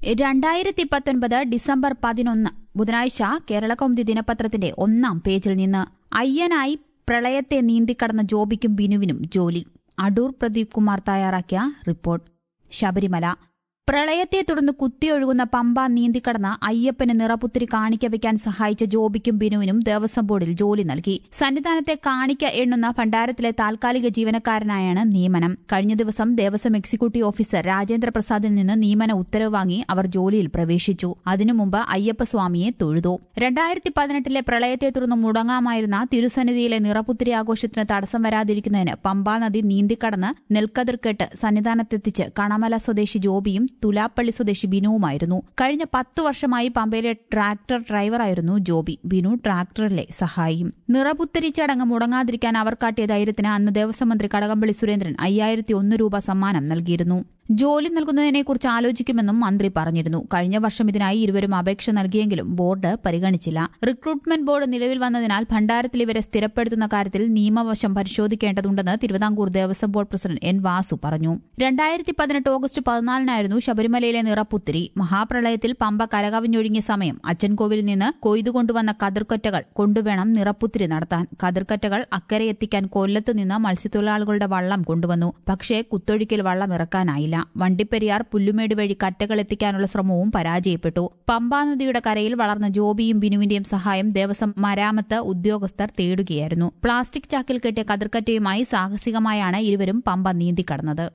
രണ്ടായിരത്തി പത്തൊൻപത് ഡിസംബർ പതിനൊന്ന് ബുധനാഴ്ച കേരളകൗമുദി ദിനപത്രത്തിന്റെ ഒന്നാം പേജിൽ നിന്ന് അയ്യനായി പ്രളയത്തെ നീന്തിക്കടന്ന ജോബിക്കും ബിനുവിനും ജോലി അടൂർ പ്രദീപ് കുമാർ തയ്യാറാക്കിയ റിപ്പോർട്ട് ശബരിമല പ്രളയത്തെ തുടർന്ന് കുത്തിയൊഴുകുന്ന പമ്പ നീന്തിക്കടന്ന അയ്യപ്പന് നിറപുത്തിരി കാണിക്ക വയ്ക്കാൻ സഹായിച്ച ജോബിക്കും ബിനുവിനും ദേവസ്വം ബോർഡിൽ ജോലി നൽകി സന്നിധാനത്തെ കാണിക്ക എണ്ണുന്ന ഭണ്ഡാരത്തിലെ താൽക്കാലിക ജീവനക്കാരനായാണ് നിയമനം കഴിഞ്ഞ ദിവസം ദേവസ്വം എക്സിക്യൂട്ടീവ് ഓഫീസർ രാജേന്ദ്ര പ്രസാദിൽ നിന്ന് നിയമന ഉത്തരവ് വാങ്ങി അവർ ജോലിയിൽ പ്രവേശിച്ചു അതിനു മുമ്പ് അയ്യപ്പസ്വാമിയെ തൊഴുതു രണ്ടായിരത്തി പതിനെട്ടിലെ പ്രളയത്തെ തുടർന്ന് മുടങ്ങാമായിരുന്ന തിരുസന്നിധിയിലെ നിറപുത്തിരി ആഘോഷത്തിന് തടസ്സം വരാതിരിക്കുന്നതിന് പമ്പാ നദി നീന്തിക്കടന്ന് നെൽക്കതിർക്കെട്ട് സന്നിധാനത്തെത്തിച്ച് കണമല സ്വദേശി ജോബിയും തുലാപ്പള്ളി സ്വദേശി ബിനുവുമായിരുന്നു കഴിഞ്ഞ പത്തു വർഷമായി പമ്പയിലെ ട്രാക്ടർ ഡ്രൈവറായിരുന്നു ജോബി ബിനു ട്രാക്ടറിലെ സഹായിയും നിറപുത്തരി ചടങ്ങ് മുടങ്ങാതിരിക്കാൻ അവർ കാട്ടിയ ധൈര്യത്തിന് അന്ന് ദേവസ്വം മന്ത്രി കടകംപള്ളി സുരേന്ദ്രൻ അയ്യായിരത്തി ഒന്ന് രൂപ സമ്മാനം നൽകിയിരുന്നു ജോലി നൽകുന്നതിനെക്കുറിച്ച് ആലോചിക്കുമെന്നും മന്ത്രി പറഞ്ഞിരുന്നു കഴിഞ്ഞ വർഷം ഇതിനായി ഇരുവരും അപേക്ഷ നൽകിയെങ്കിലും ബോർഡ് പരിഗണിച്ചില്ല റിക്രൂട്ട്മെന്റ് ബോർഡ് നിലവിൽ വന്നതിനാൽ ഭണ്ഡാരത്തിൽ ഇവരെ സ്ഥിരപ്പെടുത്തുന്ന കാര്യത്തിൽ നിയമവശം പരിശോധിക്കേണ്ടതുണ്ടെന്ന് Travancore Devaswom board president N Vasu പറഞ്ഞു രണ്ടായിരത്തി പതിനെട്ട് ഓഗസ്റ്റ് പതിനാലിനായിരുന്നു ശബരിമലയിലെ നിറപ്പുത്തിരി മഹാപ്രളയത്തിൽ പമ്പ കരകവിഞ്ഞൊഴുങ്ങിയ സമയം അച്ചൻകോവിലിൽ നിന്ന് കൊയ്തുകൊണ്ടുവന്ന കതിർക്കൊറ്റകൾ കൊണ്ടുവേണം നിറപ്പുത്തിരി നടത്താൻ കതിർക്കറ്റകൾ അക്കരെ എത്തിക്കാൻ കൊല്ലത്ത് നിന്ന് മത്സ്യത്തൊഴിലാളികളുടെ വള്ളം കൊണ്ടുവന്നു പക്ഷേ കുത്തൊഴുക്കിൽ വള്ളം ഇറക്കാനായില്ല വണ്ടിപ്പെരിയാർ പുല്ലുമേട് വഴി കറ്റകൾ എത്തിക്കാനുള്ള ശ്രമവും പരാജയപ്പെട്ടു പമ്പാ നദിയുടെ കരയിൽ വളർന്ന ജോബിയും ബിനുവിന്റെയും സഹായം ദേവസ്വം മരാമത്ത് ഉദ്യോഗസ്ഥർ തേടുകയായിരുന്നു പ്ലാസ്റ്റിക് ചാക്കിൽ കെട്ടിയ കതിർക്കറ്റയുമായി സാഹസികമായാണ് ഇരുവരും പമ്പ നീന്തിക്കടന്നത്